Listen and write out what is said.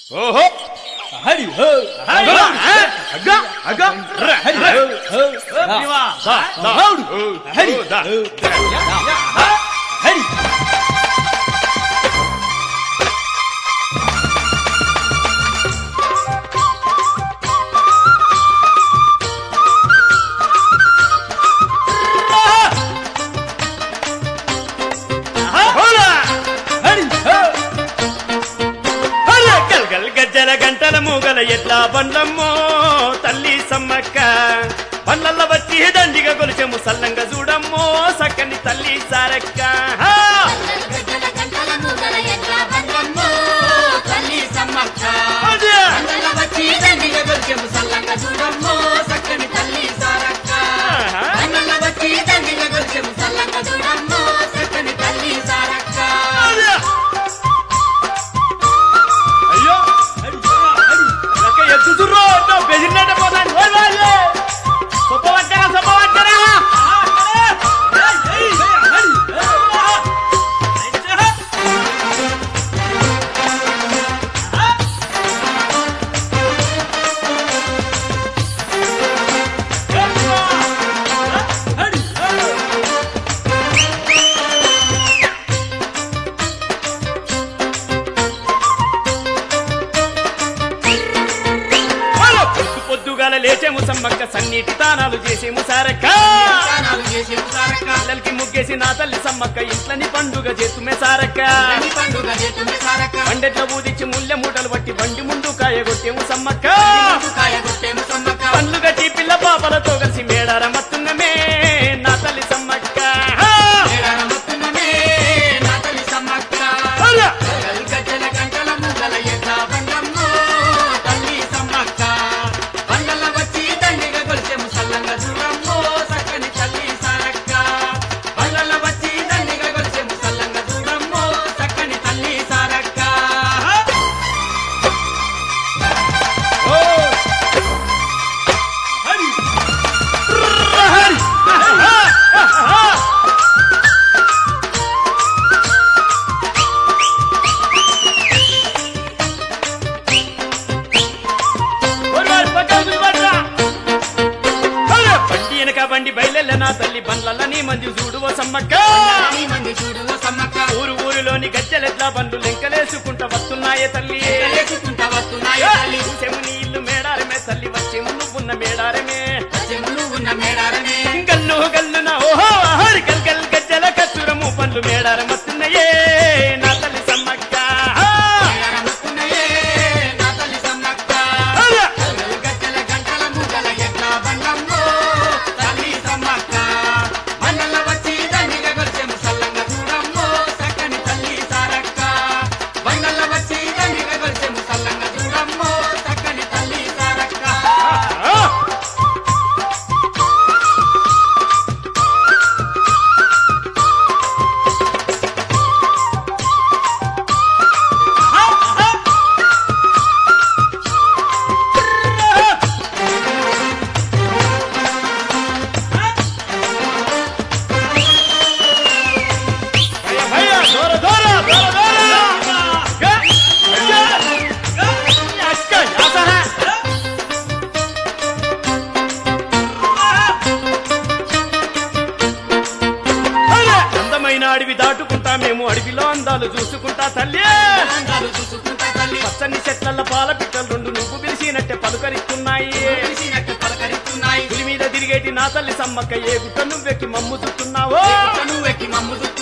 ఓహో హరి హో హరి హో. అగ్గ అగ్గ ర, హరి ర. హో హో దా, దా, దా. హౌడు. ఓ, హరి ఓ, దా. హరి హోలా. హరి హో హోలా. గల్గల్ గజ్జల గంటల మూగల ఎట్లా బండ్లమ్మో తల్లి సమ్మక్క బండ్లల్ల వచ్చి దండిగా కొలిచెము సల్లంగా చూడమ్మో సక్కని తల్లి సారక్క హా. గజల గంటల మూగల ఎట్లా బండ్లమ్మో, తల్లి సమ్మక్క. అదే. బండల వచ్చి దండిగ గొల్చెము సల్లంగా చూడమ్మో, చక్కని తల్లి సారక్క. ఆహా. బండల వచ్చి దండిగ గొల్చెము సల్లంగా చూడమ్మో, చక్కని తల్లి సారక్క. అదే. అయ్యో లక్క ఎత్తుతుర్రో నా బెదిరినట్ట పోతాను ఓయ్ వాళ్ళే. సొప్ప పట్టరా సొప్ప పట్టరా పొద్దు పొద్దుగాల లేచేము సమ్మక్క సన్నీటి తానాలు చేసేము సారక్క స్నానాలు చేసేము సారక్క. పిల్లలకి ముగ్గేసి నా తల్లి సమ్మక్క ఇంట్లని పండుగ చేతుమే సారక్క తల్లి పండుగ చేతుమే సారక్క. పండెట్ల ఊదిచ్చి ముళ్ళె మూటలు పట్టి బండి ముందు కాయగొట్టేము సమ్మక్క కాయ కొట్టేము సమ్మక్క. పండ్లు గట్టి పిల్ల పాపలతో కలిసి మేడార మత్తున్నమే నా తల్లి సమ్మక్క ఏడారమొత్తున్నమే, నా తల్లి సమ్మక్క. అలా. గజల గంటల మూగల ఎట్లా బండమ్మో, తల్లి సమ్మక్క. బండల వచ్చి దండిగ గొల్చెము సల్లంగా చూడమ్మో, చక్కని తల్లి సారక్క. బండల వచ్చి దండిగ గొల్చెము సల్లంగా చూడమ్మో, చక్కని తల్లి సారక్క. ఓ. హరి. హరి. ఒరేయ్, పక్కన నిలబడ్రా. హరి. బండి వెనక బండి బయలెల్ల నా తల్లి బండ్లల్ల నీ మంది చూడువో సమ్మక్క ఈ మంది చూడు ఓ సమ్మక్క. ఊరు ఊరిలోని గజ్జలెట్లా బండ్లు లెంకలేసుకుంట వస్తున్నాయే తల్లి లేచుకుంటా వస్తున్నాయి తల్లి. చూసేము నీ ఇల్లు మేడారమే తల్లి వచ్చేము నువ్వున్న మేడారమే చెములు ఉన్న మేడారమే. గల్లు గల్లున ఓహో హరి గల్ గల్ గజ్జల కచ్చురము పండ్లు మేడారం వస్తున్నాయే నా తల్లి సమ్మక్క ఏడారమొత్తున్నయే, నా తల్లి సమ్మక్క. హరి. గజ్జల గంటల మూగల ఎట్లా బండమ్మో, తల్లి సమ్మక్క. మండల వచ్చి దండిగ గొల్చెము సల్లంగా చూడమ్మో, చక్కని తల్లి సారక్క. బండల వచ్చి దండిగ గొల్చెము సల్లంగా చూడమ్మో, చక్కని తల్లి సారక్క. ఆ. భయ్యా, భయ్యా, దూర, దూర, దూర, దూర. గా, గా, గా. అక్క, యాసహ. హరి. అందమైన అడవి దాటుకుంటా మేము అడవిలో అందాలు చూసుకుంటా తల్లి అందాలు చూసుకుంటా తల్లి పచ్చని చెట్ల పాల పిట్టలు రెండు నువ్వు పిలిచినట్టే పలుకరిస్తున్నాయి పిలిచినట్టు పలకరిస్తున్నాయి పులి మీద తిరిగేటి నా తల్లి సమ్మక్క ఏ గుట్ట నువ్వెక్కి మమ్ము చుట్టున్నావో నువ్వెక్కి మమ్ము